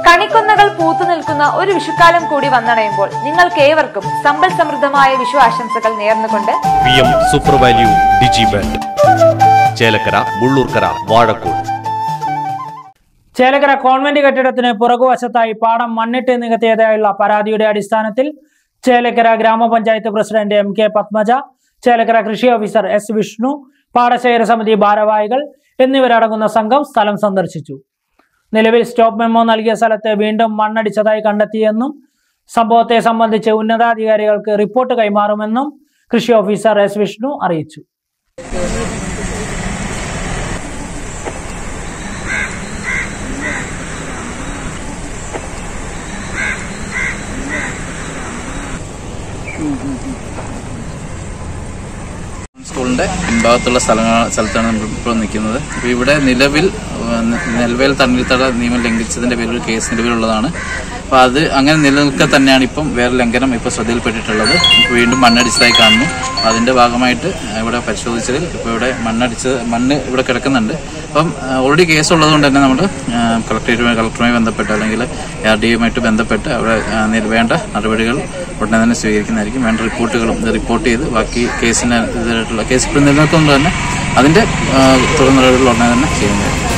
കണിക്കൊന്നകൾ പൂത്തു നിൽക്കുന്ന ഒരു വിഷുക്കാലം കൂടി വന്നണയുമ്പോൾ നിങ്ങൾക്ക് ഏവർക്കും സമ്പൽ സമൃദ്ധമായ വിഷു ആശംസകൾ നേർന്നുകൊണ്ട് V M super value digi band Chelakkara Mullurkara Vazhakkode Chelakkara convent കെട്ടിടത്തിന് പുറകുവശത്തായി പാടം മണ്ണിട്ട് നികത്തിയതായുള്ള പരാതിയുടെ അടിസ്ഥാനത്തിൽ ചേലക്കര ഗ്രാമപഞ്ചായത്ത് president M K Padmaja Chelakkara കൃഷി ഓഫീസർ എസ് വിഷ്ണു പാടശേഖര സമിതി ഭാരവാഹികൾ എന്നിവരടങ്ങുന്ന സംഘം സ്ഥലം സന്ദർശിച്ചു നിലവിൽ സ്റ്റോപ്പ് മെമ്മോ നൽകിയ സ്ഥലത്ത് വീണ്ടും മണ്ണടിച്ചതായി കണ്ടെത്തിയെന്നും സംഭവത്തെ സംബന്ധിച്ച് ഉന്നതാധികാരികൾക്ക് റിപ്പോർട്ട് കൈമാറുമെന്നും കൃഷി ഓഫീസർ എസ് വിഷ്ണു അറിയിച്ചു സ്കൂളിന്റെ പിൻഭാഗത്തുള്ള സ്ഥലങ്ങൾ സ്ഥലത്താണ് നമ്മൾ ഇപ്പോൾ നിൽക്കുന്നത് അപ്പോൾ ഇവിടെ നിലവിൽ ഏഹ്, നെൽവേൽ തണ്ണീർത്തട നിയമം ലംഘിച്ചതിന്റെ പേരിൽ ഒരു കേസ് നിലവിലുള്ളതാണ് അപ്പോൾ അത് അങ്ങനെ നിലനിൽക്കെ തന്നെയാണ് ഇപ്പം വേറെ ലംഘനം ഇപ്പോൾ ശ്രദ്ധയിൽപ്പെട്ടിട്ടുള്ളത് ഇപ്പോൾ വീണ്ടും മണ്ണടിച്ചതായി കാണുന്നു അപ്പോൾ അതിന്റെ ഭാഗമായിട്ട് ഇവിടെ പരിശോധിച്ചതിൽ ഇപ്പോൾ ഇവിടെ മണ്ണടിച്ച് മണ്ണ് ഇവിടെ കിടക്കുന്നുണ്ട് അപ്പം ഓൾറെഡി കേസ് ഉള്ളതുകൊണ്ട് തന്നെ നമ്മൾ കളക്ടറേറ്റുമായി കളക്ടറുമായി ബന്ധപ്പെട്ട് അല്ലെങ്കിൽ ആർ ഡി എയുമായിട്ട് ബന്ധപ്പെട്ട് അവിടെ ആ, നില- വേണ്ട നടപടികൾ ഉടനെ തന്നെ സ്വീകരിക്കുന്നതായിരിക്കും വേണ്ട റിപ്പോർട്ടുകളും ഇത് റിപ്പോർട്ട് ചെയ്ത് ബാക്കി കേസിന് ഇതായിട്ടുള്ള കേസ് ഇപ്പോൾ നിലനിൽക്കുന്നത് തന്നെ അതിന്റെ ആ, തുടർ നടപടികൾ ഉടനെ തന്നെ ചെയ്യുന്നതായിരിക്കും